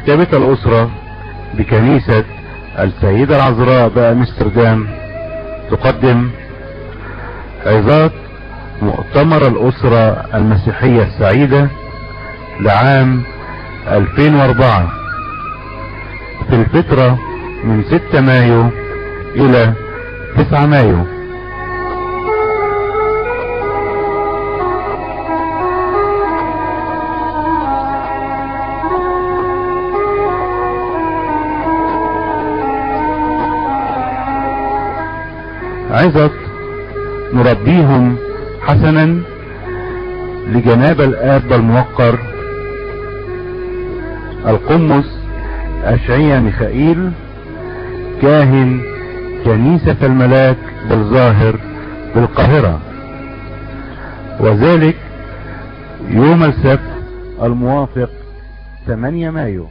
مكتبة الأسرة بكنيسة السيدة العذراء بأمستردام تقدم عظات مؤتمر الأسرة المسيحية السعيدة لعام 2004 في الفترة من 6 مايو إلى 9 مايو عظة نربيهم حسنا لجناب الآب الموقر القمص أشعيا ميخائيل كاهن كنيسة الملاك بالظاهر بالقاهرة وذلك يوم السبت الموافق 8 مايو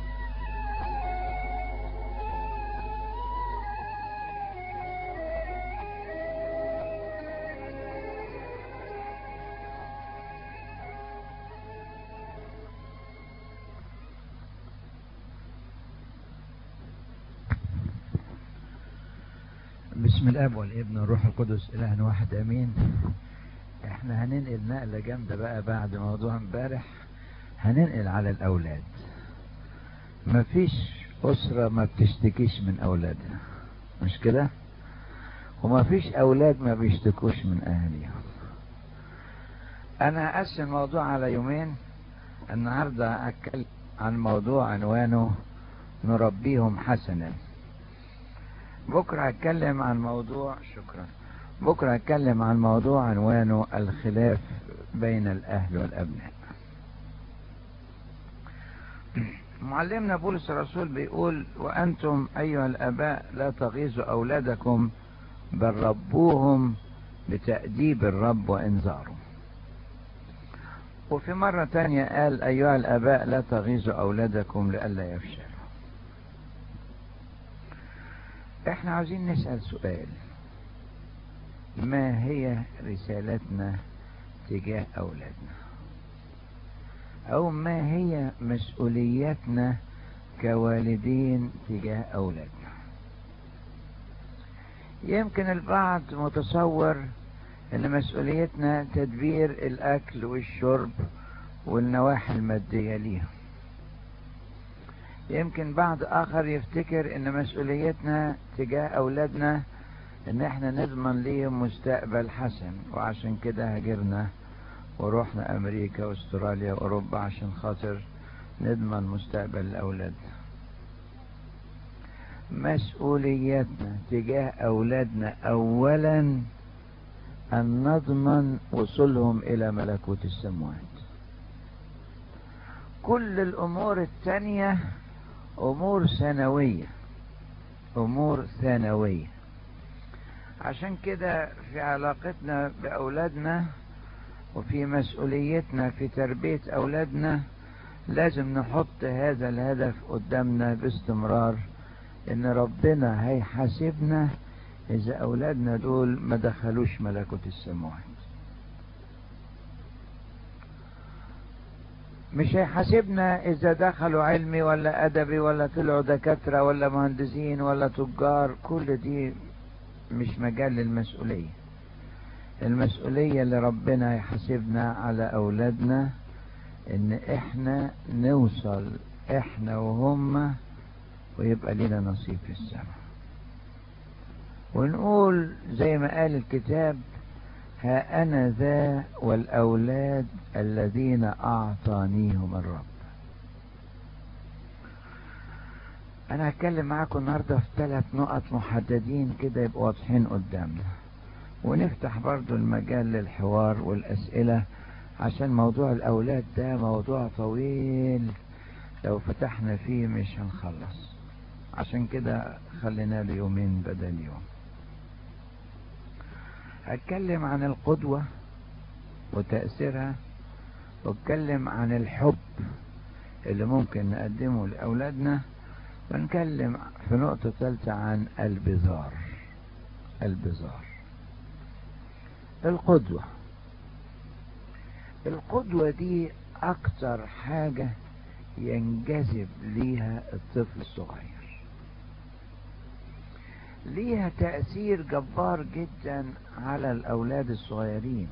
بسم الاب والابن والروح القدس اله واحد امين احنا هننقل نقله جامده بقى بعد موضوع امبارح هننقل على الاولاد مفيش اسره ما بتشتكيش من اولادها مش كده ومفيش اولاد ما بيشتكوش من اهاليهم انا هقسم الموضوع على يومين النهارده هتكلم عن موضوع عنوانه نربيهم حسنا بكرة هتكلم عن موضوع شكرا بكرة هتكلم عن موضوع عنوانه الخلاف بين الأهل والأبناء معلمنا بولس الرسول بيقول وأنتم أيها الآباء لا تغيظوا أولادكم بل ربوهم بتأديب الرب وإنذاره وفي مرة تانية قال أيها الآباء لا تغيظوا أولادكم لئلا يفشلوا احنا عاوزين نسأل سؤال ما هي رسالتنا تجاه أولادنا أو ما هي مسؤوليتنا كوالدين تجاه أولادنا يمكن البعض متصور ان مسؤوليتنا تدبير الاكل والشرب والنواحي المادية ليهم يمكن بعض اخر يفتكر ان مسؤوليتنا تجاه اولادنا ان احنا نضمن ليهم مستقبل حسن وعشان كده هاجرنا ورحنا امريكا واستراليا واوروبا عشان خاطر نضمن مستقبل الاولاد مسؤوليتنا تجاه اولادنا اولا ان نضمن وصولهم الى ملكوت السماوات كل الامور التانيه امور ثانوية امور ثانوية عشان كده في علاقتنا باولادنا وفي مسؤوليتنا في تربية اولادنا لازم نحط هذا الهدف قدامنا باستمرار ان ربنا هيحاسبنا اذا اولادنا دول ما دخلوش ملكوت السماوات مش هيحاسبنا اذا دخلوا علمي ولا ادبي ولا طلعوا دكاترة ولا مهندسين ولا تجار كل دي مش مجال للمسؤولية المسؤولية اللي ربنا هيحاسبنا على اولادنا ان احنا نوصل احنا وهم ويبقى لنا نصيب في السماء ونقول زي ما قال الكتاب ها أنا ذا والأولاد الذين أعطانيهم الرب أنا هتكلم معاكم النهاردة في ثلاث نقط محددين كده يبقوا واضحين قدامنا ونفتح برضو المجال للحوار والأسئلة عشان موضوع الأولاد ده موضوع طويل لو فتحنا فيه مش هنخلص عشان كده خلينا له يومين بدل يوم هتكلم عن القدوة وتأثيرها واتكلم عن الحب اللي ممكن نقدمه لأولادنا ونكلم في نقطة ثالثة عن البزار البزار القدوة القدوة دي أكتر حاجة ينجذب ليها الطفل الصغير ليها تأثير جبار جدا على الأولاد الصغيرين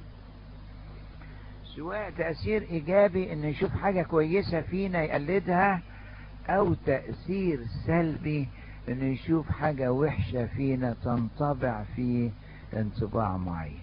سواء تأثير إيجابي إنه يشوف حاجة كويسة فينا يقلدها أو تأثير سلبي إنه يشوف حاجة وحشة فينا تنطبع فيه انطباع معين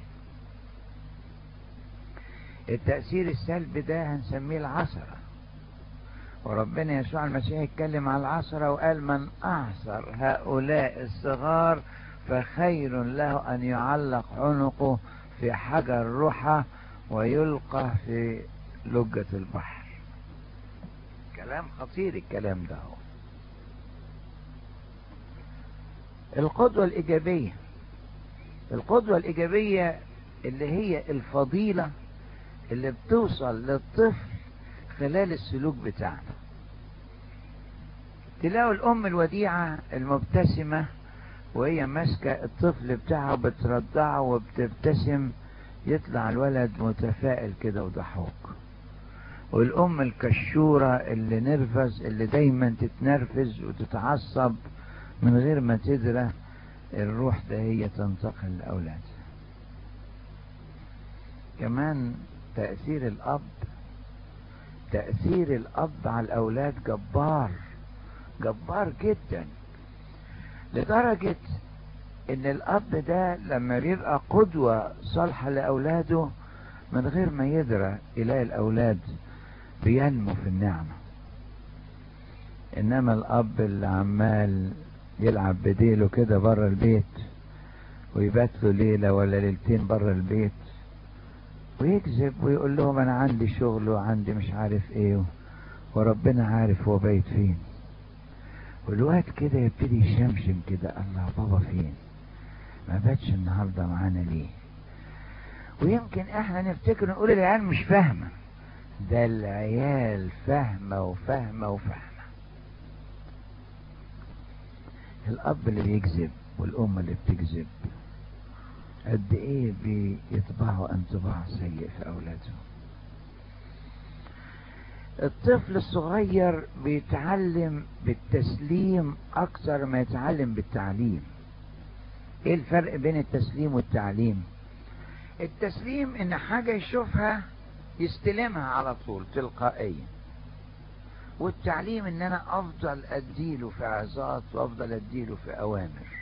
التأثير السلبي ده هنسميه العصرة وربنا يسوع المسيح يتكلم على العصرة وقال من أعصر هؤلاء الصغار فخير له أن يعلق عنقه في حجر رحى ويلقى في لجة البحر كلام خطير الكلام ده هو. القدوة الإيجابية القدوة الإيجابية اللي هي الفضيلة اللي بتوصل للطفل خلال السلوك بتاعنا تلاقوا الأم الوديعة المبتسمة وهي ماسكة الطفل بتاعها بترضعه وبتبتسم يطلع الولد متفائل كده وضحوك والأم الكشورة اللي نرفز اللي دايما تتنرفز وتتعصب من غير ما تدرى الروح ده هي تنتقل لأولادها كمان تأثير الأب تأثير الأب على الأولاد جبار جبار جدا لدرجة إن الأب ده لما بيبقى قدوة صالحة لأولاده من غير ما يدرى إلى الأولاد بينمو في النعمة إنما الأب اللي عمال يلعب بديله كده بره البيت ويبات له ليلة ولا ليلتين بره البيت ويكذب ويقول لهم انا عندي شغل وعندي مش عارف ايه وربنا عارف هو بايت فين والوقت كده يبتدي يشمشم كده الله بابا فين ما باتش النهارده معانا ليه ويمكن احنا نفتكر نقول العيال مش فاهمه ده العيال فاهمه وفاهمه وفاهمه الاب اللي بيكذب والام اللي بتكذب قد ايه بيطبعوا انطباع سيء في اولادهم الطفل الصغير بيتعلم بالتسليم اكتر ما يتعلم بالتعليم ايه الفرق بين التسليم والتعليم التسليم ان حاجة يشوفها يستلمها على طول تلقائيا والتعليم ان انا افضل اديله في عظات وافضل اديله في اوامر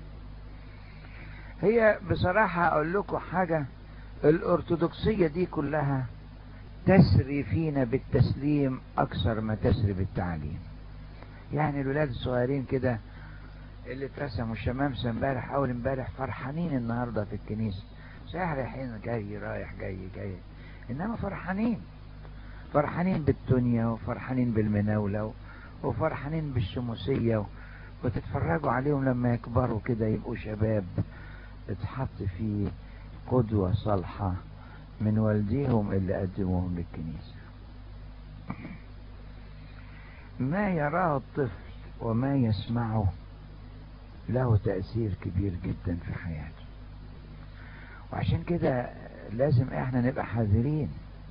هي بصراحة اقول لكم حاجة الارثوذكسية دي كلها تسري فينا بالتسليم اكثر ما تسري بالتعليم يعني الولاد الصغيرين كده اللي اترسموا الشمامسة امبارح اول امبارح فرحانين النهاردة في الكنيسة صحيح رايحين جاي رايح جاي جاي انما فرحانين فرحانين بالدنيا وفرحانين بالمناولة وفرحانين بالشموسية وتتفرجوا عليهم لما يكبروا كده يبقوا شباب اتحط فيه قدوة صالحة من والديهم اللي قدموهم للكنيسة ما يراه الطفل وما يسمعه له تأثير كبير جدا في حياته وعشان كده لازم احنا نبقى حذرين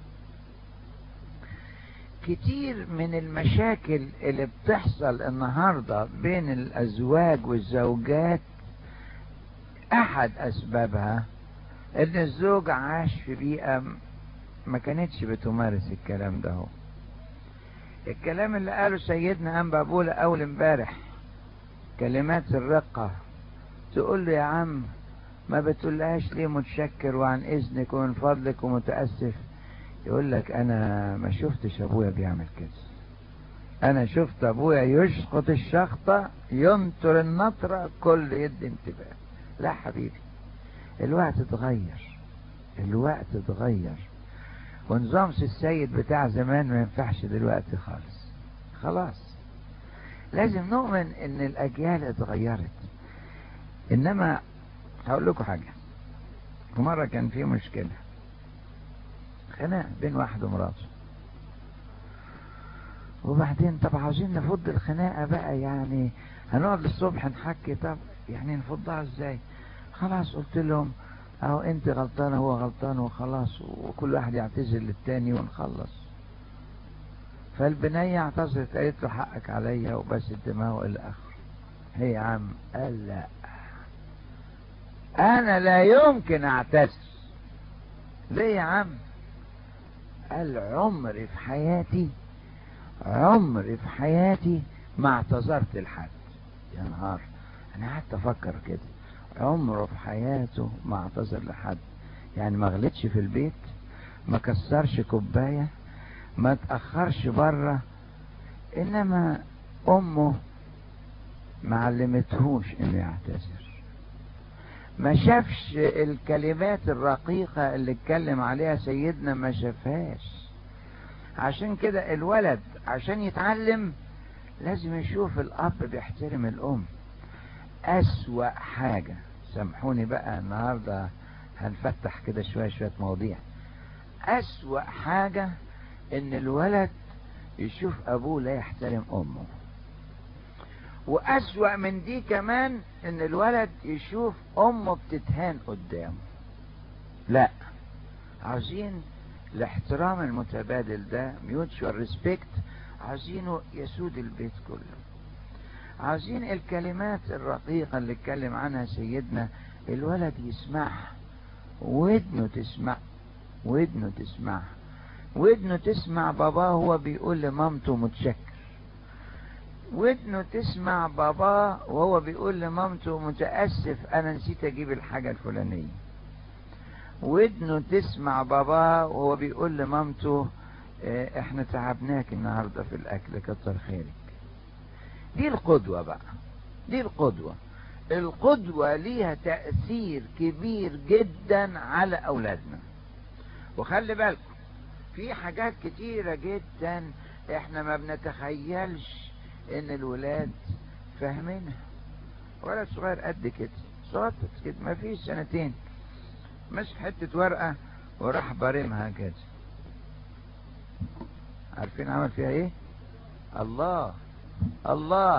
كتير من المشاكل اللي بتحصل النهاردة بين الأزواج والزوجات أحد أسبابها إن الزوج عاش في بيئة ما كانتش بتمارس الكلام ده هو. الكلام اللي قاله سيدنا أنبا بولا أول امبارح كلمات الرقة تقول له يا عم ما بتقولهاش ليه متشكر وعن إذنك ومن فضلك ومتأسف يقول لك انا ما شفتش ابويا بيعمل كده انا شفت ابويا يشخط الشخطة ينطر النطرة كل يد انتباه لا حبيبي الوقت اتغير الوقت اتغير ونظام السيد بتاع زمان ما ينفعش دلوقتي خالص خلاص لازم نؤمن ان الاجيال اتغيرت انما هقول لكم حاجة مرة كان في مشكلة خناق بين واحد ومراته وبعدين طب عاوزين نفض الخناقه بقى يعني هنقعد للصبح نحكي طب يعني نفضها ازاي خلاص قلت لهم اهو انت غلطانه هو غلطان وخلاص وكل واحد يعتذر للتاني ونخلص فالبنية اعتذرت قالت له حقك عليا وبس دماغه الى اخره هي يا عم قال لا انا لا يمكن اعتذر ليه يا عم قال عمري في حياتي عمري في حياتي ما اعتذرت لحد يا نهار انا قعدت افكر كده عمره في حياته ما اعتذر لحد يعني ما غلطش في البيت ما كسرش كوبايه ما تاخرش بره انما امه ما علمتهوش انه يعتذر ما شافش الكلمات الرقيقة اللي اتكلم عليها سيدنا ما شافهاش عشان كده الولد عشان يتعلم لازم يشوف الأب بيحترم الأم أسوأ حاجة سامحوني بقى النهاردة هنفتح كده شوية شوية مواضيع أسوأ حاجة إن الولد يشوف أبوه لا يحترم أمه وأسوأ من دي كمان إن الولد يشوف أمه بتتهان قدامه لا عاوزين الاحترام المتبادل ده mutual ريسبكت عاوزينه يسود البيت كله عاوزين الكلمات الرقيقة اللي اتكلم عنها سيدنا الولد يسمعها ودنه تسمع ودنه تسمع ودنه تسمع باباه هو بيقول لمامته متشكر ودنه تسمع باباه وهو بيقول لمامته متأسف أنا نسيت أجيب الحاجة الفلانية ودنه تسمع باباه وهو بيقول لمامته اه احنا تعبناك النهارده في الأكل كتر خيرك دي القدوة بقى دي القدوة القدوة ليها تأثير كبير جدا على أولادنا وخلي بالكم في حاجات كتيرة جدا احنا ما بنتخيلش ان الولاد فاهمينها ولد صغير قد كده صوتت كده ما فيش سنتين مسك حتة ورقة وراح بارمها كده عارفين عمل فيها ايه الله الله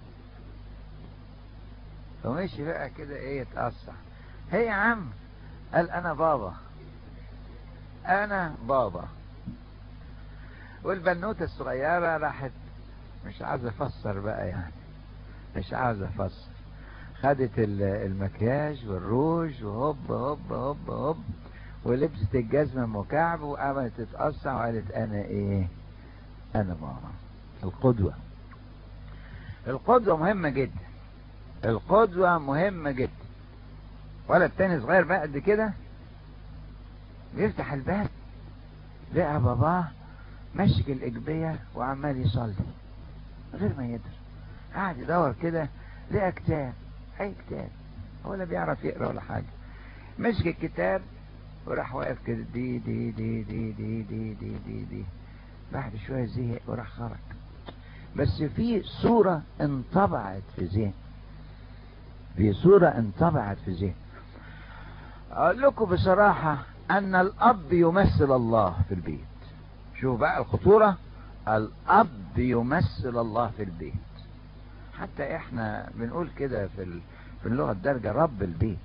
ومشي بقى كده ايه يتقصع هي يا عم قال انا بابا انا بابا والبنوتة الصغيرة راحت مش عاوز افسر بقى يعني مش عاوز افسر خدت المكياج والروج وهوب هوب هوب هوب ولبست الجزمة مكعب وقامت تتقصع وقالت انا ايه انا ماما القدوة القدوة مهمة جدا القدوة مهمة جدا ولد تاني صغير بقى قد كده بيفتح الباب لقى باباه ماسك الإجبية وعمال يصلي غير ما يدر قاعد يدور كده لقى كتاب أي كتاب هو لا بيعرف يقرأ ولا حاجة مسك الكتاب وراح واقف كده دي دي دي دي دي دي دي دي, دي. بعد شوية زهق وراح خرج بس في صورة انطبعت في ذهن في صورة انطبعت في ذهن أقول لكم بصراحة أن الأب يمثل الله في البيت شوف بقى الخطورة الأب يمثل الله في البيت حتى احنا بنقول كده في ال... في اللغة الدارجة رب البيت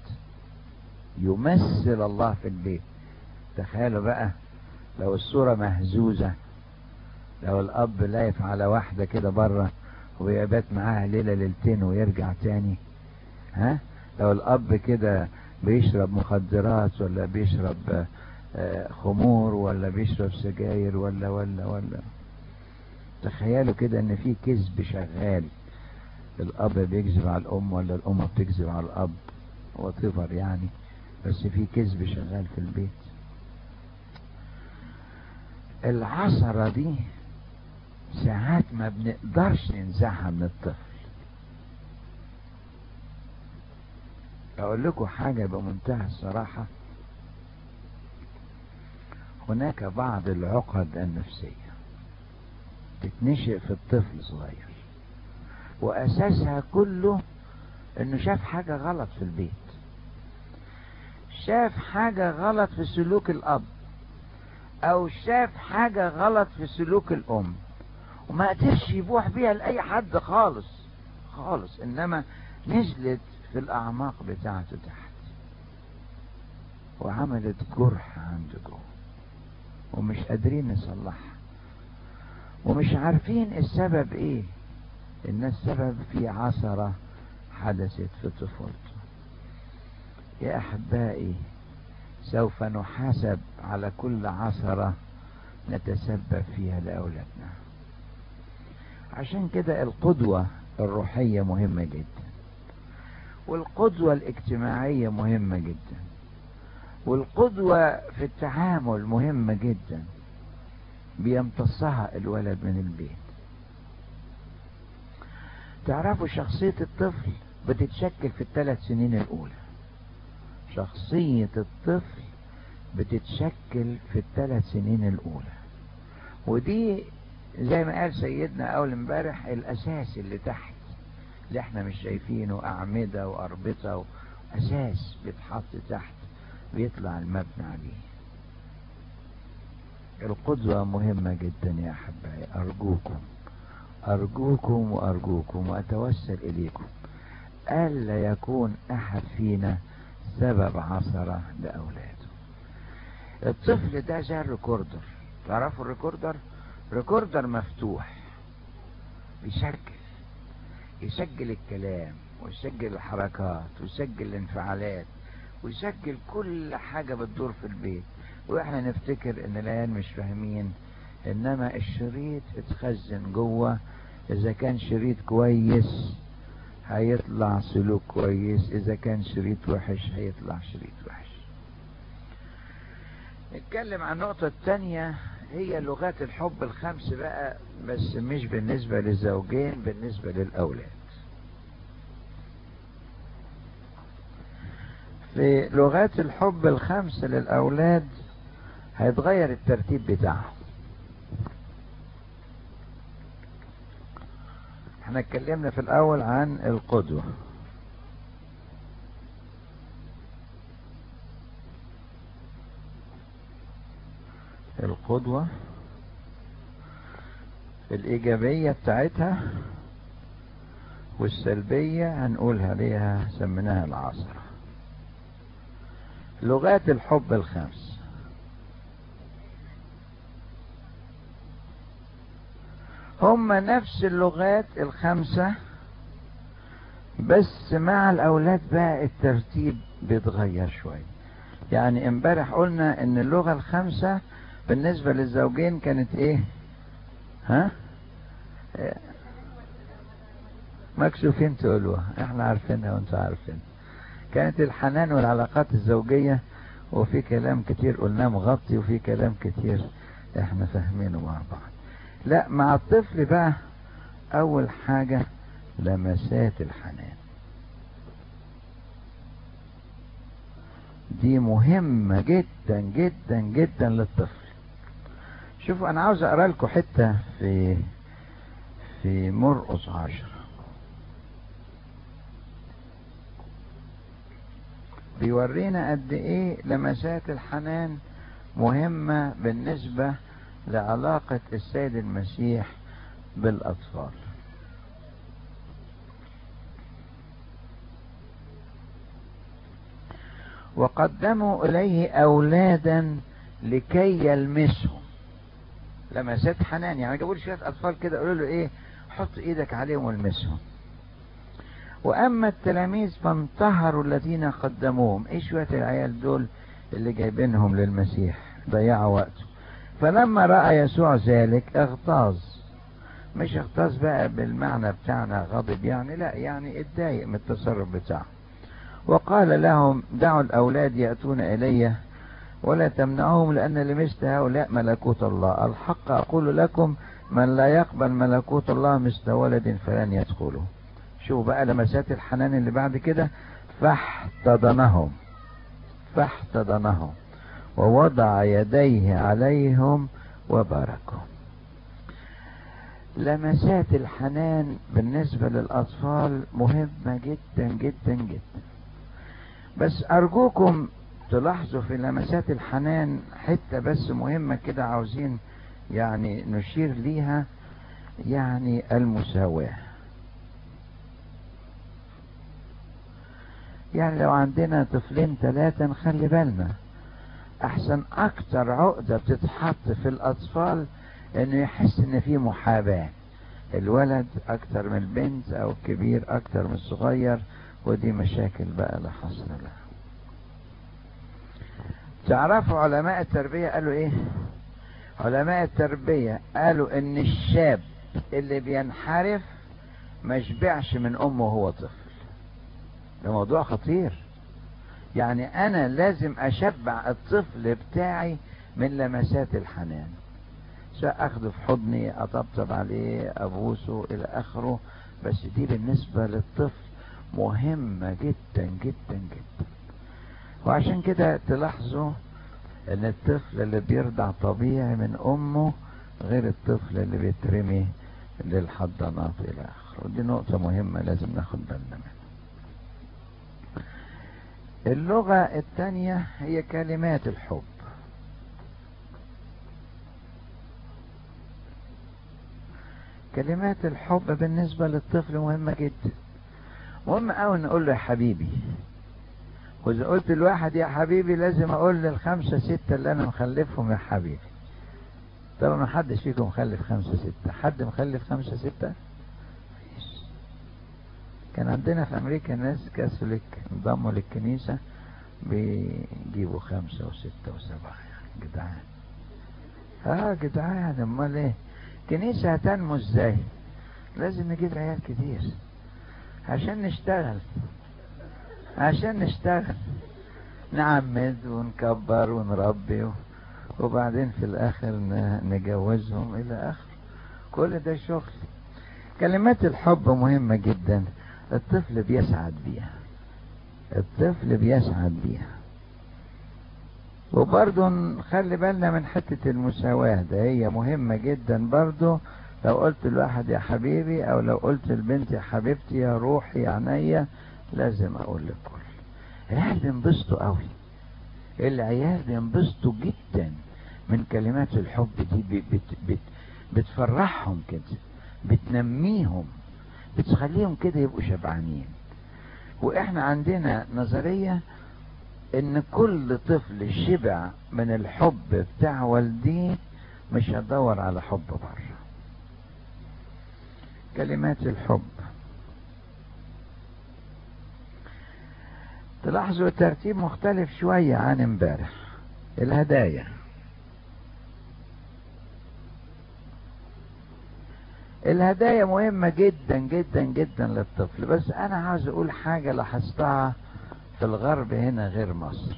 يمثل الله في البيت تخيلوا بقى لو الصورة مهزوزة لو الأب لايف على واحدة كده بره ويبات معاها ليلة ليلتين ويرجع تاني ها لو الأب كده بيشرب مخدرات ولا بيشرب خمور ولا بيشرب سجاير ولا ولا ولا تخيلوا كده ان في كذب شغال الاب بيكذب على الام ولا الام بتكذب على الاب وطفر يعني بس في كذب شغال في البيت العصرة دي ساعات ما بنقدرش ننزعها من الطفل اقول لكم حاجة بمنتهى الصراحة هناك بعض العقد النفسية تتنشئ في الطفل صغير واساسها كله انه شاف حاجة غلط في البيت شاف حاجة غلط في سلوك الاب او شاف حاجة غلط في سلوك الام وما قدرش يبوح بيها لاي حد خالص خالص انما نزلت في الاعماق بتاعته تحت وعملت جرح عنده جوه ومش قادرين نصلحها ومش عارفين السبب ايه ان السبب في عثرة حدثت في طفولته يا احبائي سوف نحاسب على كل عثرة نتسبب فيها لأولادنا عشان كده القدوة الروحية مهمة جدا والقدوة الاجتماعية مهمة جدا والقدوة في التعامل مهمة جدا بيمتصها الولد من البيت تعرفوا شخصية الطفل بتتشكل في الثلاث سنين الأولى شخصية الطفل بتتشكل في الثلاث سنين الأولى ودي زي ما قال سيدنا أول امبارح الأساس اللي تحت اللي احنا مش شايفينه أعمدة وأربطة أساس بيتحط تحت بيطلع المبنى عليه القدوة مهمة جدا يا أحبائي أرجوكم أرجوكم وأرجوكم وأتوسل إليكم ألا يكون أحد فينا سبب عثرة لأولاده الطفل ده زي الريكوردر تعرفوا الريكوردر ريكوردر مفتوح بيسجل يسجل الكلام ويسجل الحركات ويسجل الانفعالات ويسجل كل حاجة بتدور في البيت واحنا نفتكر ان العيال مش فاهمين انما الشريط اتخزن جوه اذا كان شريط كويس هيطلع سلوك كويس اذا كان شريط وحش هيطلع شريط وحش نتكلم عن النقطة التانية هي لغات الحب الخمس بقى بس مش بالنسبة للزوجين بالنسبة للأولاد في لغات الحب الخمس للأولاد هيتغير الترتيب بتاعهم احنا اتكلمنا في الأول عن القدوة القدوة الإيجابية بتاعتها والسلبية هنقولها ليها سميناها العصرة لغات الحب الخمس هم نفس اللغات الخمسة بس مع الأولاد بقى الترتيب بيتغير شوية يعني امبارح قلنا ان اللغة الخمسة بالنسبة للزوجين كانت ايه ها مكسوفين تقولوها احنا عارفينها وانتوا عارفين كانت الحنان والعلاقات الزوجية وفي كلام كتير قلناه مغطي وفي كلام كتير احنا فاهمينه مع بعض لا مع الطفل بقى اول حاجة لمسات الحنان دي مهمة جدا جدا جدا للطفل شوفوا انا عاوز اقرا لكم حتة في في مرقص عشرة بيورينا قد ايه لمسات الحنان مهمة بالنسبة لعلاقة السيد المسيح بالاطفال وقدموا اليه اولادا لكي يلمسهم لمسات حنان يعني جابوا لي شويه اطفال كده قالوا له ايه حط ايدك عليهم والمسهم واما التلاميذ فانتهروا الذين قدموهم ايه شويه العيال دول اللي جايبينهم للمسيح ضيعوا وقته فلما راى يسوع ذلك اغتاظ مش اغتاظ بقى بالمعنى بتاعنا غضب يعني لا يعني اتضايق من التصرف بتاعه وقال لهم دعوا الاولاد ياتون الي ولا تمنعهم لأن لمثل هؤلاء ملكوت الله الحق أقول لكم من لا يقبل ملكوت الله مثل ولد فلن يدخله شوفوا بقى لمسات الحنان اللي بعد كده فاحتضنهم فاحتضنهم ووضع يديه عليهم وباركهم لمسات الحنان بالنسبة للأطفال مهمة جدا جدا جدا بس أرجوكم تلاحظوا في لمسات الحنان حتة بس مهمة كده عاوزين يعني نشير ليها يعني المساواة يعني لو عندنا طفلين ثلاثة نخلي بالنا احسن اكتر عقدة بتتحط في الاطفال انه يحس ان في محاباة الولد اكتر من البنت او الكبير اكتر من الصغير ودي مشاكل بقى لا حصر لها تعرفوا علماء التربية قالوا ايه علماء التربية قالوا ان الشاب اللي بينحرف ما يشبعش من امه وهو طفل ده موضوع خطير يعني انا لازم اشبع الطفل بتاعي من لمسات الحنان سواء اخده في حضني اطبطب عليه ابوسه الى اخره بس دي بالنسبة للطفل مهمة جدا جدا جدا وعشان كده تلاحظوا ان الطفل اللي بيرضع طبيعي من امه غير الطفل اللي بيترمي للحضانات الى اخره ودي نقطة مهمة لازم ناخد بالنا منها اللغة الثانية هي كلمات الحب كلمات الحب بالنسبة للطفل مهمة جدا مهم قوي نقول له يا حبيبي واذا قلت الواحد يا حبيبي لازم اقول للخمسة ستة اللي انا مخلفهم يا حبيبي طبعا ما حدش فيكم مخلف خمسة ستة حد مخلف خمسة ستة كان عندنا في امريكا ناس كاثوليك انضموا للكنيسة بيجيبوا خمسة وستة وسبعة يعني جدعان اه جدعان امال ايه كنيسة هتنمو ازاي لازم نجيب عيال كتير عشان نشتغل عشان نشتغل نعمد ونكبر ونربي وبعدين في الاخر نجوزهم الى اخر كل ده شغل كلمات الحب مهمة جدا الطفل بيسعد بيها الطفل بيسعد بيها وبرضه نخلي بالنا من حتة المساواة ده هي مهمة جدا برضه لو قلت الواحد يا حبيبي او لو قلت البنت يا حبيبتي يا روحي يا عينيا لازم اقول للكل العيال بينبسطوا قوي العيال بينبسطوا جدا من كلمات الحب دي بت بت بتفرحهم كده بتنميهم بتخليهم كده يبقوا شبعانين واحنا عندنا نظرية ان كل طفل شبع من الحب بتاع والديه مش هدور على حب بره كلمات الحب تلاحظوا الترتيب مختلف شوية عن امبارح الهدايا الهدايا مهمة جدا جدا جدا للطفل بس انا عاوز اقول حاجة لاحظتها في الغرب هنا غير مصر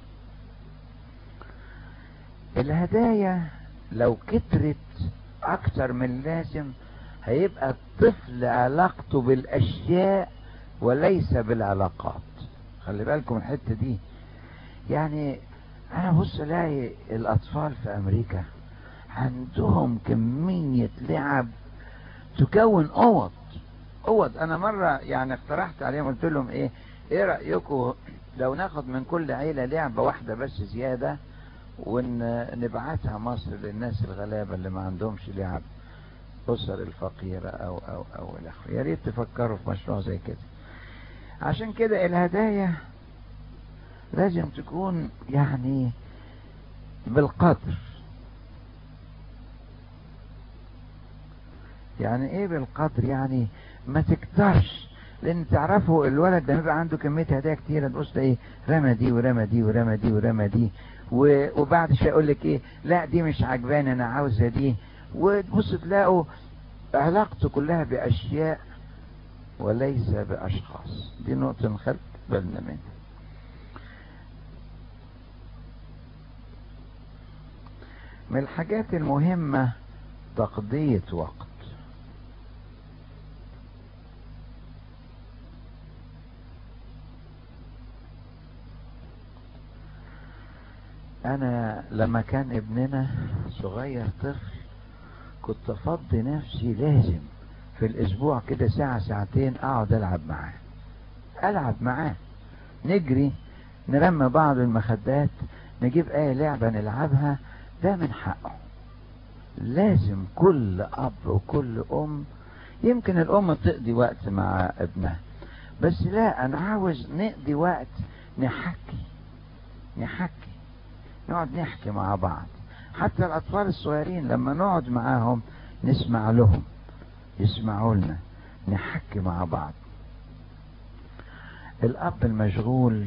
الهدايا لو كترت اكتر من اللازم هيبقى الطفل علاقته بالاشياء وليس بالعلاقات خلي بالكم الحتة دي يعني انا بص الاقي الاطفال في امريكا عندهم كمية لعب تكون اوض اوض انا مرة يعني اقترحت عليهم قلت لهم ايه ايه رأيكم لو ناخد من كل عيلة لعبة واحدة بس زيادة ونبعتها مصر للناس الغلابة اللي ما عندهمش لعب أسر الفقيرة أو أو أو الأخر يا ريت تفكروا في مشروع زي كده عشان كده الهدايا لازم تكون يعني بالقدر يعني ايه بالقدر يعني ما تكترش لان تعرفوا الولد لما يبقى عنده كميه هدايا كتيره تبص ايه رمى دي ورمى دي ورمى دي ورمى دي وبعد شويه يقول لك ايه لا دي مش عجباني انا عاوزه دي وتبص تلاقوا علاقته كلها باشياء وليس باشخاص دي نقطه نخلي بالنا منها من الحاجات المهمه تقضيه وقت انا لما كان ابننا صغير طفل كنت افضي نفسي لازم في الاسبوع كده ساعة ساعتين اقعد العب معاه العب معاه نجري نرمى بعض المخدات نجيب اي لعبة نلعبها ده من حقه لازم كل اب وكل ام يمكن الام تقضي وقت مع ابنها بس لا انا عاوز نقضي وقت نحكي نحكي نقعد نحكي مع بعض حتى الأطفال الصغيرين لما نقعد معاهم نسمع لهم يسمعوا لنا نحكي مع بعض الأب المشغول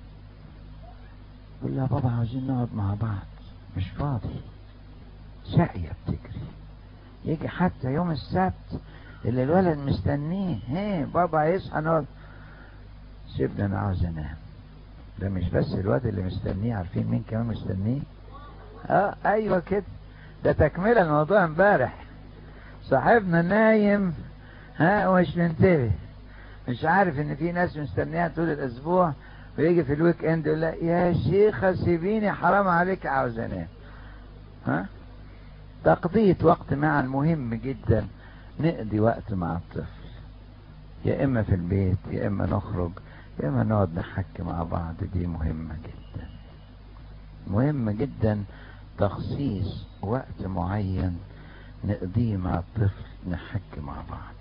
يقول له يا بابا عاوزين نقعد مع بعض مش فاضي ساقية بتجري يجي حتى يوم السبت اللي الولد مستنيه هي بابا يصحى نقعد سيبني انا عاوز انام ده مش بس الواد اللي مستنيه عارفين مين كمان مستنيه اه ايوه كده ده تكملة الموضوع امبارح صاحبنا نايم ها ومش منتبه مش عارف ان في ناس مستنيها طول الاسبوع ويجي في الويك اند يقول لها يا شيخة سيبيني حرام عليك عاوز انام ها تقضية وقت معا مهم جدا نقضي وقت مع الطفل يا اما في البيت يا اما نخرج يا اما نقعد نحكي مع بعض دي مهمة جدا مهم جدا تخصيص وقت معين نقضيه مع الطفل نحكي مع بعض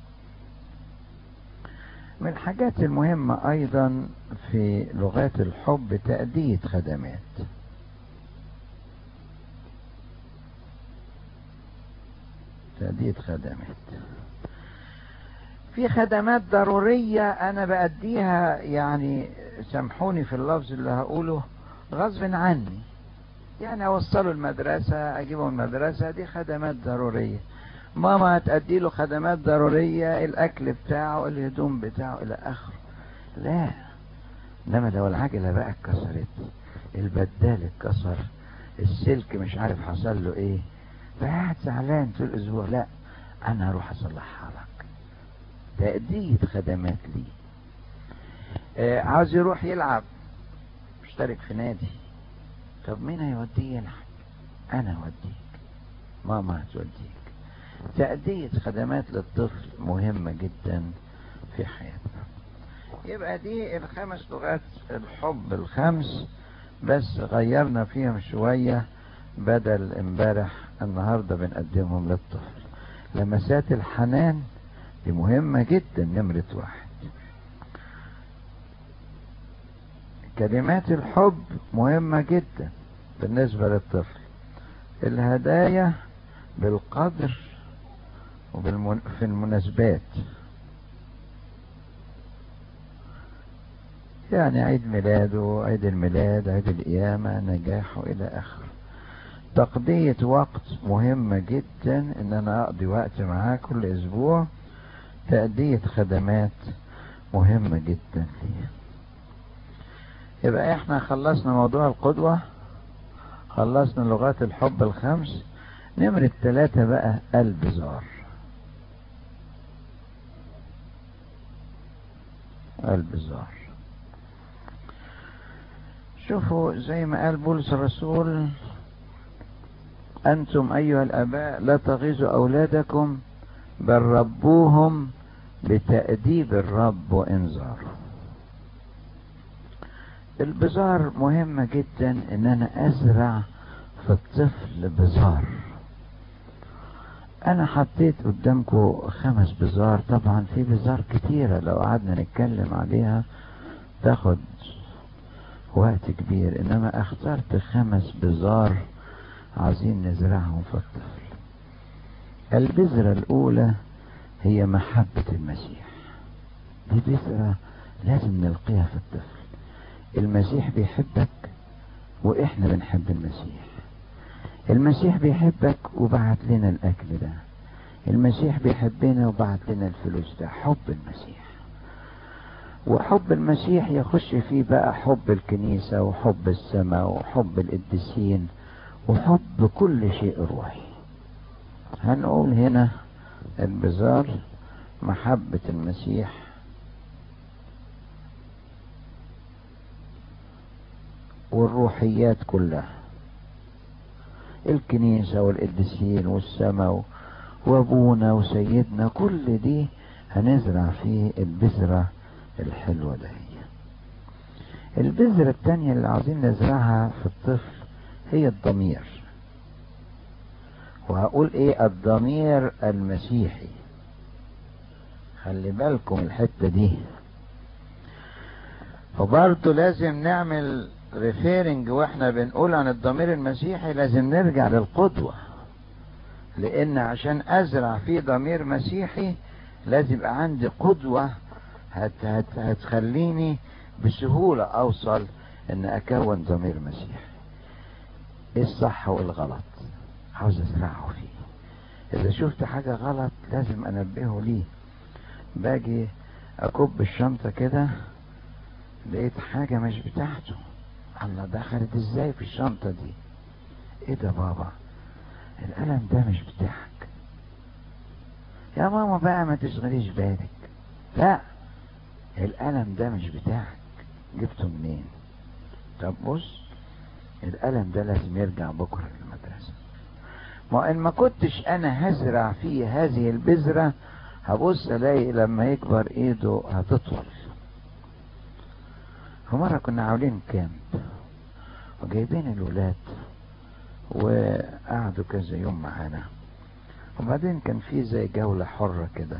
من الحاجات المهمة أيضا في لغات الحب تأدية خدمات تأدية خدمات في خدمات ضرورية أنا بأديها يعني سامحوني في اللفظ اللي هقوله غصب عني يعني أوصله المدرسة أجيبه المدرسة دي خدمات ضرورية ماما هتأدي له خدمات ضرورية الأكل بتاعه الهدوم بتاعه إلى آخره لا إنما لو العجلة بقى اتكسرت البدال اتكسر السلك مش عارف حصل له إيه فقاعد زعلان طول الأسبوع لا أنا هروح أصلحها لك تأدية خدمات لي آه عاوز يروح يلعب مشترك في نادي طب مين هيوديه يلعب أنا أوديك ماما هتوديك تأدية خدمات للطفل مهمة جدا في حياتنا يبقى دي الخمس لغات الحب الخمس بس غيرنا فيهم شوية بدل امبارح النهاردة بنقدمهم للطفل لمسات الحنان دي مهمة جدا نمرة واحد كلمات الحب مهمة جدا بالنسبة للطفل الهدايا بالقدر وفي المناسبات يعني عيد ميلاده عيد الميلاد عيد القيامة نجاحه إلى آخره تقضية وقت مهمة جدا إن أنا أقضي وقت معاه كل أسبوع تأدية خدمات مهمة جدا ليه يبقى احنا خلصنا موضوع القدوة خلصنا لغات الحب الخمس نمرة ثلاثة بقى البزار البزار شوفوا زي ما قال بولس الرسول أنتم أيها الآباء لا تغيظوا أولادكم بل ربوهم بتأديب الرب وإنذاره البزار مهمة جدا إن أنا أزرع في الطفل بزار أنا حطيت قدامكم خمس بزار طبعا في بزار كتيرة لو قعدنا نتكلم عليها تاخد وقت كبير إنما اخترت خمس بزار عايزين نزرعهم في الطفل البذرة الأولى هي محبة المسيح دي بذرة لازم نلقيها في الطفل المسيح بيحبك وإحنا بنحب المسيح المسيح بيحبك وبعت لنا الأكل ده المسيح بيحبنا وبعت لنا الفلوس ده حب المسيح وحب المسيح يخش فيه بقى حب الكنيسة وحب السماء وحب القديسين وحب كل شيء روحي هنقول هنا البزار محبة المسيح والروحيات كلها الكنيسة والقديسين والسماء وابونا وسيدنا كل دي هنزرع فيه البذرة الحلوة ده هي البذرة التانية اللي عايزين نزرعها في الطفل هي الضمير وهقول ايه الضمير المسيحي خلي بالكم الحتة دي فبرضه لازم نعمل ريفيرنج واحنا بنقول عن الضمير المسيحي لازم نرجع للقدوة لان عشان ازرع في ضمير مسيحي لازم يبقى عندي قدوة هت هت هتخليني بسهولة اوصل ان اكون ضمير مسيحي ايه الصح وايه الغلط عاوز ازرعه فيه اذا شفت حاجة غلط لازم انبهه ليه باجي اكب الشنطة كده لقيت حاجة مش بتاعته الله دخلت ازاي في الشنطة دي ايه ده بابا القلم ده مش بتاعك يا ماما بقى ما تشغليش بالك لا القلم ده مش بتاعك جبته منين طب بص القلم ده لازم يرجع بكرة للمدرسة ما ان ما كنتش انا هزرع فيه هذه البذرة هبص الاقي لما يكبر ايده هتطول فمرة كنا عاملين كامب وجايبين الولاد وقعدوا كذا يوم معانا وبعدين كان في زي جولة حرة كده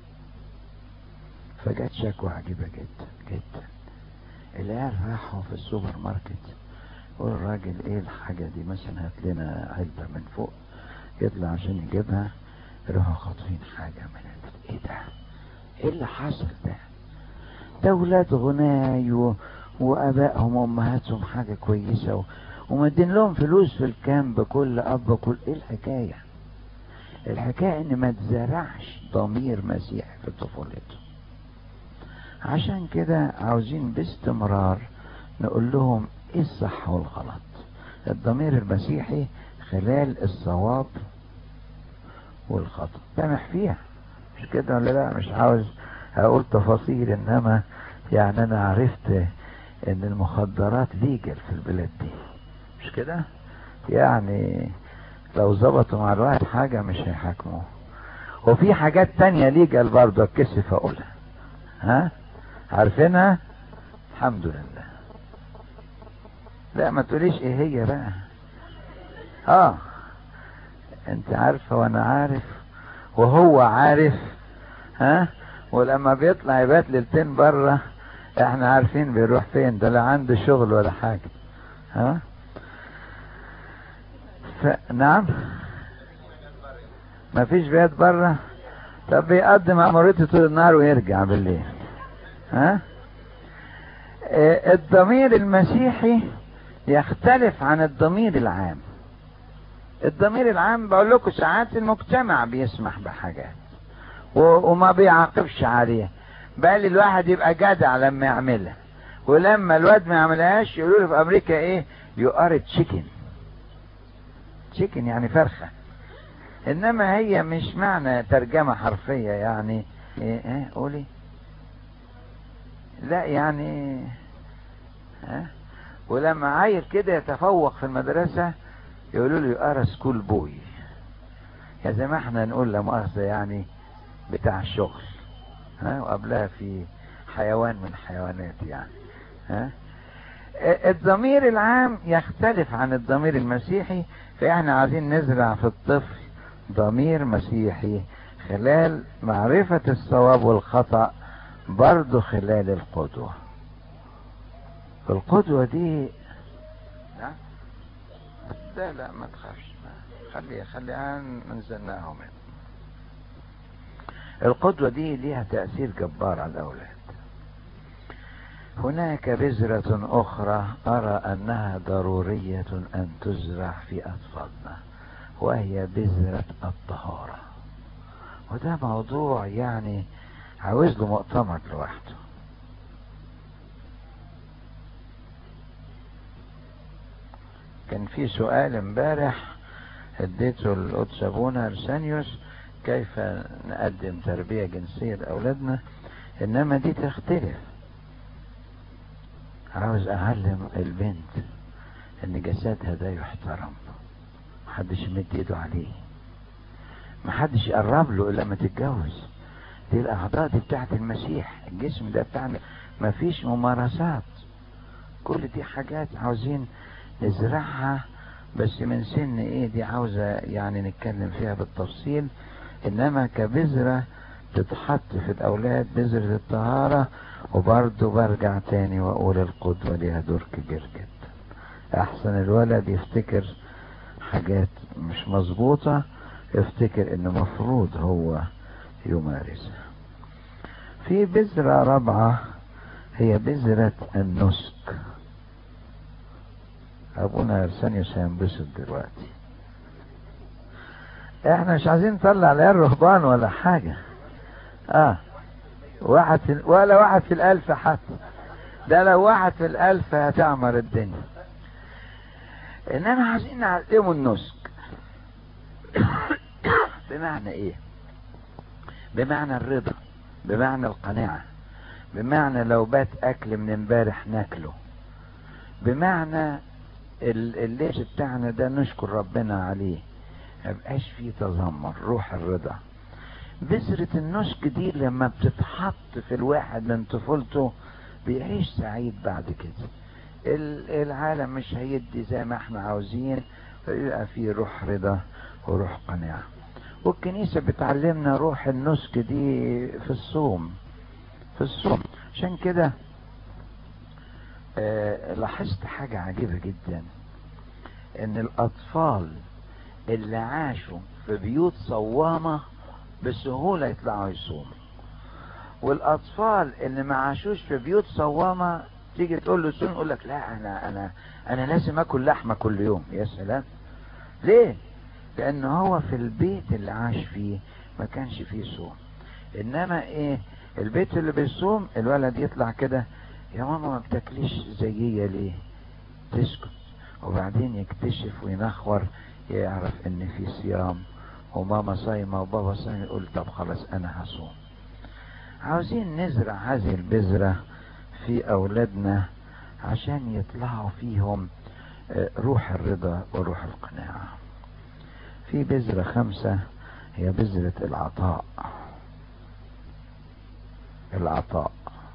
فجت شكوى عجيبة جدا جدا العيال راحوا في السوبر ماركت يقول الراجل ايه الحاجة دي مثلا هات لنا علبة من فوق يطلع عشان يجيبها يروحوا خاطفين حاجة من البيت ايه ده ايه اللي حصل ده ده ولاد غناي و... وابائهم وامهاتهم حاجة كويسة و... ومدين لهم فلوس في الكامب كل اب كل ايه الحكاية الحكاية ان ما تزرعش ضمير مسيحي في طفولته عشان كده عاوزين باستمرار نقول لهم ايه الصح والغلط الضمير المسيحي خلال الصواب والخطأ سامح فيها مش كده ولا لا مش عاوز اقول تفاصيل انما يعني انا عرفت ان المخدرات ليجل في البلاد دي مش كده يعني لو ظبطوا مع الواحد حاجة مش هيحاكموه وفي حاجات تانية ليجل برضه اتكسف اقولها ها عارفينها الحمد لله لا ما تقوليش ايه هي بقى اه انت عارفه وانا عارف وهو عارف ها ولما بيطلع يبات ليلتين بره احنا عارفين بيروح فين ده لا عنده شغل ولا حاجه ها ف... نعم ما فيش بيات بره طب بيقضي مأموريته طول النهار ويرجع بالليل ها اه الضمير المسيحي يختلف عن الضمير العام الضمير العام بقول لكم ساعات المجتمع بيسمح بحاجات وما بيعاقبش عليها بل الواحد يبقى جدع لما يعملها ولما الواد ما يعملهاش يقولوا له في امريكا ايه يو ار تشيكن تشيكن يعني فرخه انما هي مش معنى ترجمه حرفيه يعني ايه ايه قولي لا يعني ها ولما عيل كده يتفوق في المدرسه يقولوا له يو ار سكول بوي يا زي ما احنا نقول لا مؤاخذه يعني بتاع الشغل ها وقبلها في حيوان من حيوانات يعني ها الضمير العام يختلف عن الضمير المسيحي فاحنا عايزين نزرع في الطفل ضمير مسيحي خلال معرفة الصواب والخطأ برضه خلال القدوة القدوة دي لا لا, لا ما تخافش خليها خليها نزلناها منه القدوة دي ليها تأثير جبار على الأولاد هناك بذرة أخرى أرى أنها ضرورية أن تزرع في أطفالنا وهي بذرة الطهارة وده موضوع يعني عاوز له مؤتمر لوحده كان في سؤال امبارح اديته القدس ابونا ارسانيوس كيف نقدم تربية جنسية لأولادنا إنما دي تختلف عاوز أعلم البنت إن جسدها ده يحترم محدش يمد إيده عليه محدش يقرب له إلا ما تتجوز دي الأعضاء دي بتاعت المسيح الجسم ده بتاعنا مفيش ممارسات كل دي حاجات عاوزين نزرعها بس من سن ايه دي عاوزة يعني نتكلم فيها بالتفصيل انما كبذرة تتحط في الاولاد بذرة الطهارة وبرضه برجع تاني واقول القدوة ليها دور كبير جدا احسن الولد يفتكر حاجات مش مظبوطة يفتكر ان مفروض هو يمارسها في بذرة رابعة هي بذرة النسك ابونا ارسانيوس هينبسط دلوقتي احنا مش عايزين نطلع العيال رهبان ولا حاجة اه واحد في ولا واحد في الالف حتى ده لو واحد في الالف هتعمر الدنيا انما عايزين نعلمه النسك بمعنى ايه بمعنى الرضا بمعنى القناعة بمعنى لو بات اكل من امبارح ناكله بمعنى الليش بتاعنا ده نشكر ربنا عليه مبقاش فيه تذمر روح الرضا بذرة النسك دي لما بتتحط في الواحد من طفولته بيعيش سعيد بعد كده العالم مش هيدي زي ما احنا عاوزين فيبقى فيه روح رضا وروح قناعة والكنيسة بتعلمنا روح النسك دي في الصوم في الصوم عشان كده آه لاحظت حاجة عجيبة جدا ان الاطفال اللي عاشوا في بيوت صوامة بسهولة يطلعوا يصوموا والاطفال اللي ما عاشوش في بيوت صوامة تيجي تقول له صوم يقول لك لا انا انا انا لازم اكل لحمة كل يوم يا سلام ليه لان هو في البيت اللي عاش فيه ما كانش فيه صوم انما ايه البيت اللي بيصوم الولد يطلع كده يا ماما ما بتاكليش زيي ليه تسكت وبعدين يكتشف وينخور يعرف ان في صيام وماما صايمة وبابا صايم يقول طب خلاص انا هصوم عاوزين نزرع هذه البذرة في اولادنا عشان يطلعوا فيهم روح الرضا وروح القناعة في بذرة خمسة هي بذرة العطاء العطاء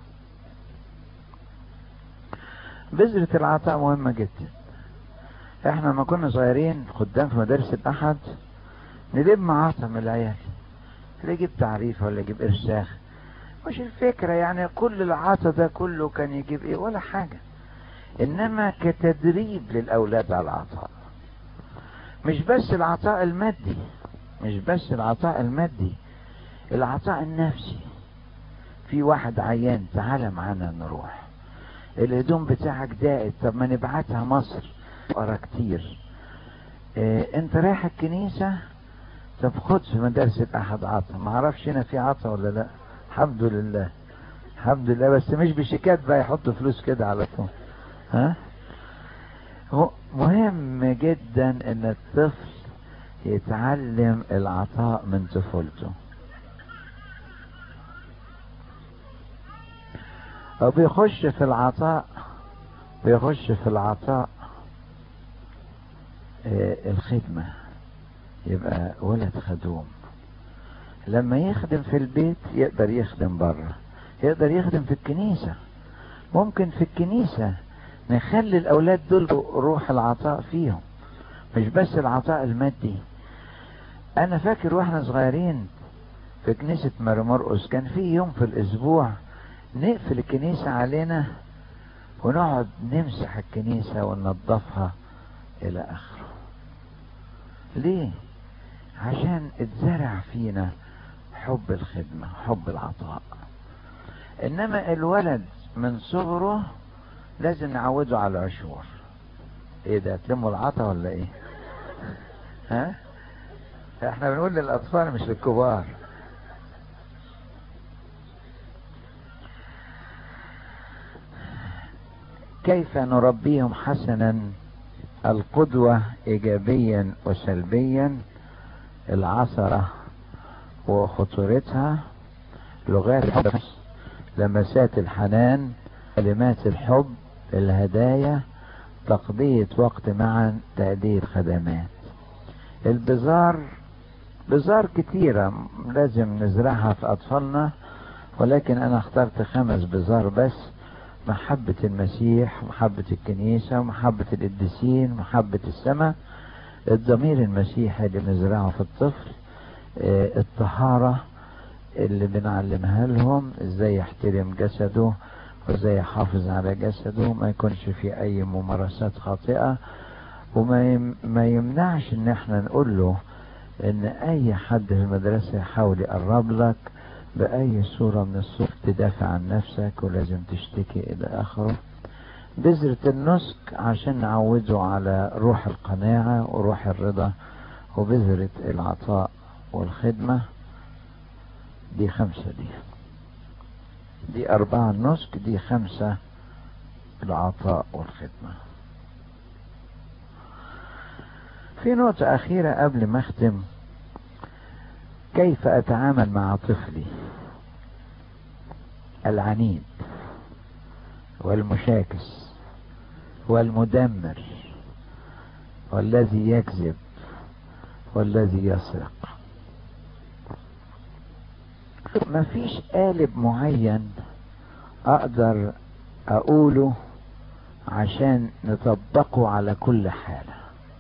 بذرة العطاء مهمة جدا احنا لما كنا صغيرين خدام في مدارس الاحد نلم عطا من العيال اللي يجيب تعريف ولا يجيب ارساخ مش الفكرة يعني كل العطا ده كله كان يجيب ايه ولا حاجة انما كتدريب للاولاد على العطاء مش بس العطاء المادي مش بس العطاء المادي العطاء النفسي في واحد عيان تعالى معانا نروح الهدوم بتاعك دائت طب ما نبعتها مصر ورا كتير اه انت رايح الكنيسة طب خد في مدارس الاحد عطا ما اعرفش هنا في عطا ولا لا الحمد لله الحمد لله بس مش بشيكات بقى يحطوا فلوس كده على طول ها هو مهم جدا ان الطفل يتعلم العطاء من طفولته وبيخش في العطاء بيخش في العطاء آه الخدمة يبقى ولد خدوم لما يخدم في البيت يقدر يخدم بره يقدر يخدم في الكنيسة ممكن في الكنيسة نخلي الأولاد دول روح العطاء فيهم مش بس العطاء المادي أنا فاكر واحنا صغيرين في كنيسة مرمرقس كان في يوم في الأسبوع نقفل الكنيسة علينا ونقعد نمسح الكنيسة وننظفها إلى آخره ليه؟ عشان اتزرع فينا حب الخدمة حب العطاء إنما الولد من صغره لازم نعوده على العشور ايه ده تلموا العطا ولا ايه ها احنا بنقول للاطفال مش للكبار كيف نربيهم حسنا القدوة ايجابيا وسلبيا العثرة وخطورتها لغات الحب لمسات الحنان كلمات الحب الهدايا تقضية وقت معا تأدية خدمات البزار بزار كتيرة لازم نزرعها في أطفالنا ولكن أنا اخترت خمس بزار بس محبة المسيح محبة الكنيسة محبة القديسين محبة السماء الضمير المسيحي اللي بنزرعه في الطفل اه الطهارة اللي بنعلمها لهم ازاي يحترم جسده وازاي يحافظ على جسده ما يكونش في اي ممارسات خاطئة وما يم- ما يمنعش ان احنا نقول له ان اي حد في المدرسة يحاول يقرب لك باي صورة من الصور تدافع عن نفسك ولازم تشتكي الى اخره بذرة النسك عشان نعوده على روح القناعة وروح الرضا وبذرة العطاء والخدمة دي خمسة دي دي أربعة النسك دي خمسة العطاء والخدمة في نقطة أخيرة قبل ما أختم كيف أتعامل مع طفلي العنيد والمشاكس والمدمر والذي يكذب والذي يسرق مفيش قالب معين اقدر اقوله عشان نطبقه على كل حالة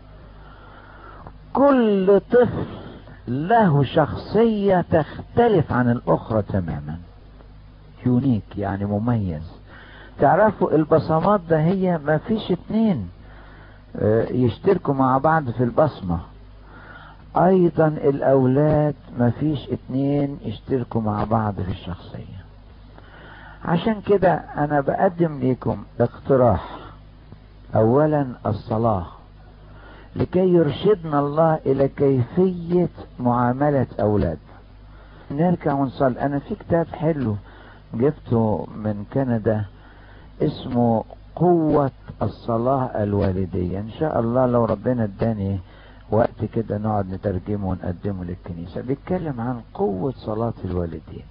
كل طفل له شخصية تختلف عن الاخرى تماما يونيك يعني مميز تعرفوا البصمات ده هي مفيش اتنين آه، يشتركوا مع بعض في البصمة ايضا الاولاد مفيش اتنين يشتركوا مع بعض في الشخصية عشان كده انا بقدم لكم اقتراح اولا الصلاة لكي يرشدنا الله الى كيفية معاملة اولاد نرجع ونصلي انا في كتاب حلو جبته من كندا اسمه قوة الصلاة الوالدية ان شاء الله لو ربنا اداني وقت كده نقعد نترجمه ونقدمه للكنيسة بيتكلم عن قوة صلاة الوالدين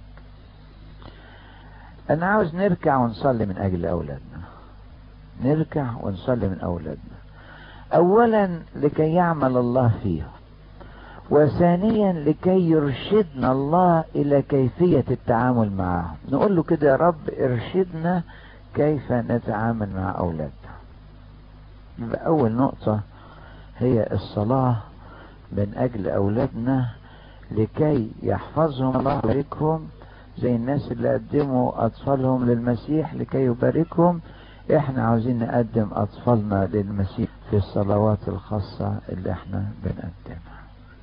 انا عاوز نركع ونصلي من اجل اولادنا نركع ونصلي من اولادنا اولا لكي يعمل الله فيهم وثانيا لكي يرشدنا الله الى كيفية التعامل معهم نقول له كده يا رب ارشدنا كيف نتعامل مع اولادنا يبقى اول نقطة هي الصلاة من اجل اولادنا لكي يحفظهم الله ويباركهم زي الناس اللي قدموا اطفالهم للمسيح لكي يباركهم احنا عاوزين نقدم اطفالنا للمسيح في الصلوات الخاصة اللي احنا بنقدمها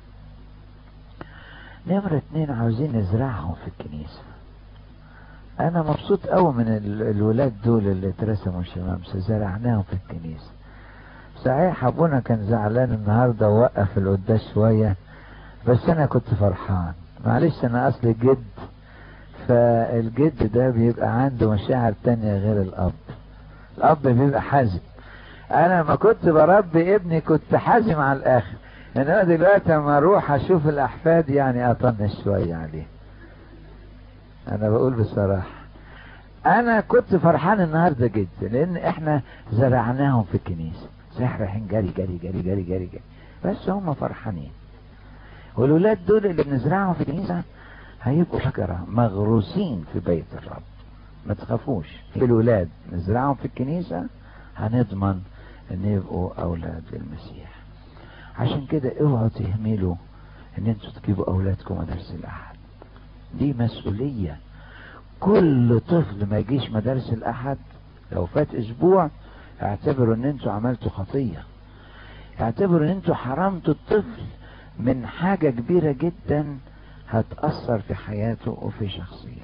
نمرة اتنين عاوزين نزرعهم في الكنيسة انا مبسوط قوي من ال- الولاد دول اللي اترسموا شمامسة زرعناهم في الكنيسة صحيح ابونا كان زعلان النهارده ووقف القداس شويه بس انا كنت فرحان معلش انا اصلي جد فالجد ده بيبقى عنده مشاعر تانية غير الاب الاب بيبقى حازم انا ما كنت بربي ابني كنت حازم على الاخر انما دلوقتي لما اروح اشوف الاحفاد يعني اطنش شويه عليه انا بقول بصراحه انا كنت فرحان النهارده جدا لان احنا زرعناهم في الكنيسه صحيح رايحين جري جري جري جري جري جري بس هم فرحانين والولاد دول اللي بنزرعهم في الكنيسه هيبقوا شجره مغروسين في بيت الرب ما تخافوش الولاد نزرعهم في الكنيسه هنضمن ان يبقوا اولاد للمسيح عشان كده اوعوا تهملوا ان انتوا تجيبوا اولادكم مدارس الاحد دي مسؤوليه كل طفل ما يجيش مدارس الاحد لو فات اسبوع اعتبروا ان انتوا عملتوا خطية اعتبروا ان انتوا حرمتوا الطفل من حاجة كبيرة جدا هتأثر في حياته وفي شخصيته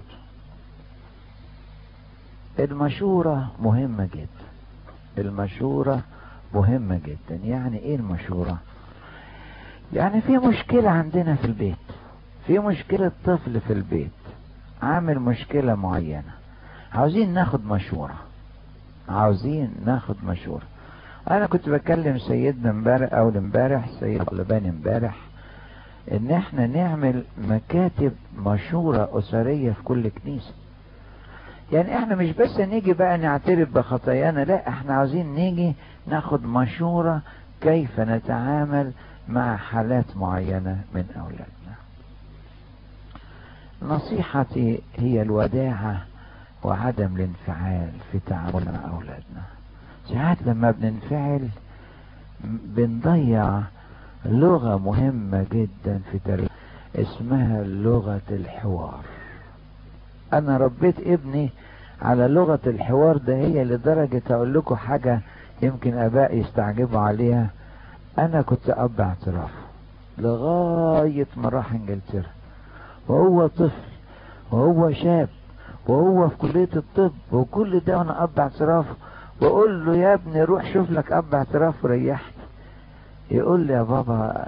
المشورة مهمة جدا المشورة مهمة جدا يعني ايه المشورة يعني في مشكلة عندنا في البيت في مشكلة طفل في البيت عامل مشكلة معينة عاوزين ناخد مشورة عاوزين ناخد مشورة انا كنت بكلم سيدنا امبارح او امبارح سيد طلبان امبارح ان احنا نعمل مكاتب مشورة اسرية في كل كنيسة يعني احنا مش بس نيجي بقى نعترف بخطايانا لا احنا عاوزين نيجي ناخد مشورة كيف نتعامل مع حالات معينة من اولادنا نصيحتي هي الوداعة وعدم الانفعال في تعاملنا مع اولادنا ساعات لما بننفعل بنضيع لغة مهمة جدا في تاريخ اسمها لغة الحوار انا ربيت ابني على لغة الحوار ده هي لدرجة اقول لكم حاجة يمكن اباء يستعجبوا عليها انا كنت اب اعتراف لغاية ما راح انجلترا وهو طفل وهو شاب وهو في كلية الطب وكل ده وانا اب اعتراف واقول له يا ابني روح شوف لك اب اعتراف وريحني يقول لي يا بابا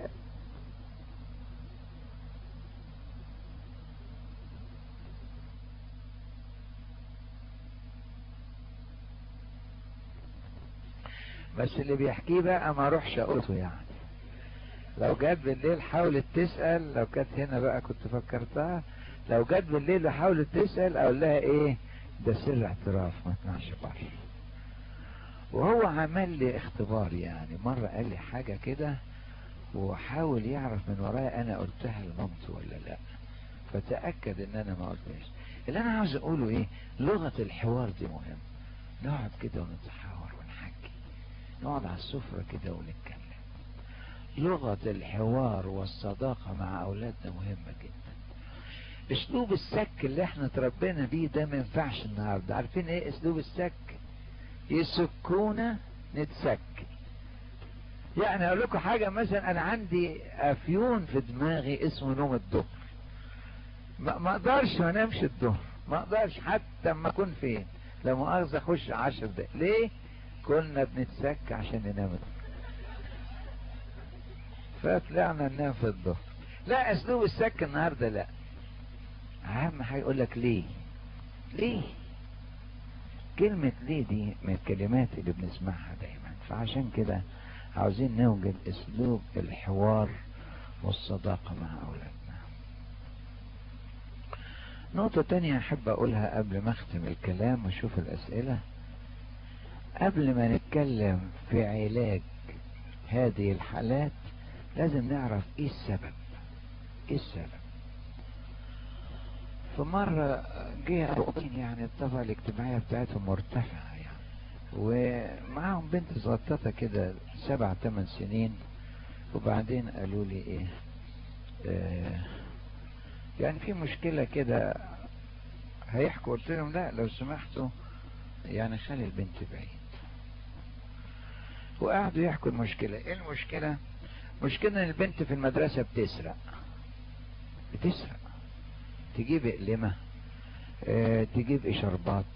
بس اللي بيحكيه بقى ما اروحش اقوله يعني لو جت بالليل حاولت تسأل لو كانت هنا بقى كنت فكرتها لو جت بالليل وحاولت تسأل اقول لها ايه ده سر اعتراف ما تنعش بره وهو عمل لي اختبار يعني مرة قال لي حاجة كده وحاول يعرف من ورايا انا قلتها لمامته ولا لا فتأكد ان انا ما قلتهاش اللي انا عاوز اقوله ايه لغة الحوار دي مهم نقعد كده ونتحاور ونحكي نقعد على السفرة كده ونتكلم لغة الحوار والصداقة مع اولادنا مهمة جدا اسلوب السك اللي احنا تربينا بيه ده ما ينفعش النهارده عارفين ايه اسلوب السك يسكونا نتسك يعني اقول لكم حاجة مثلا انا عندي افيون في دماغي اسمه نوم الظهر ما اقدرش ما انامش الظهر ما اقدرش حتى اما اكون فين لا مؤاخذة اخش عشر دقايق ليه كنا بنتسك عشان ننام الظهر فطلعنا ننام في الظهر لا اسلوب السك النهاردة لا اهم حاجة يقول لك ليه ليه كلمة ليه دي من الكلمات اللي بنسمعها دايما فعشان كده عاوزين نوجد اسلوب الحوار والصداقة مع اولادنا نقطة تانية احب اقولها قبل ما اختم الكلام واشوف الاسئلة قبل ما نتكلم في علاج هذه الحالات لازم نعرف ايه السبب ايه السبب فمرة جه أبوين يعني الطبقة الاجتماعية بتاعتهم مرتفعة يعني ومعاهم بنت صغطتها كده سبع ثمان سنين وبعدين قالوا لي ايه آه يعني في مشكلة كده هيحكوا قلت لهم لا لو سمحتوا يعني خلي البنت بعيد وقعدوا يحكوا المشكلة ايه المشكلة مشكلة ان البنت في المدرسة بتسرق بتسرق تجيب اقلمة اه تجيب اشاربات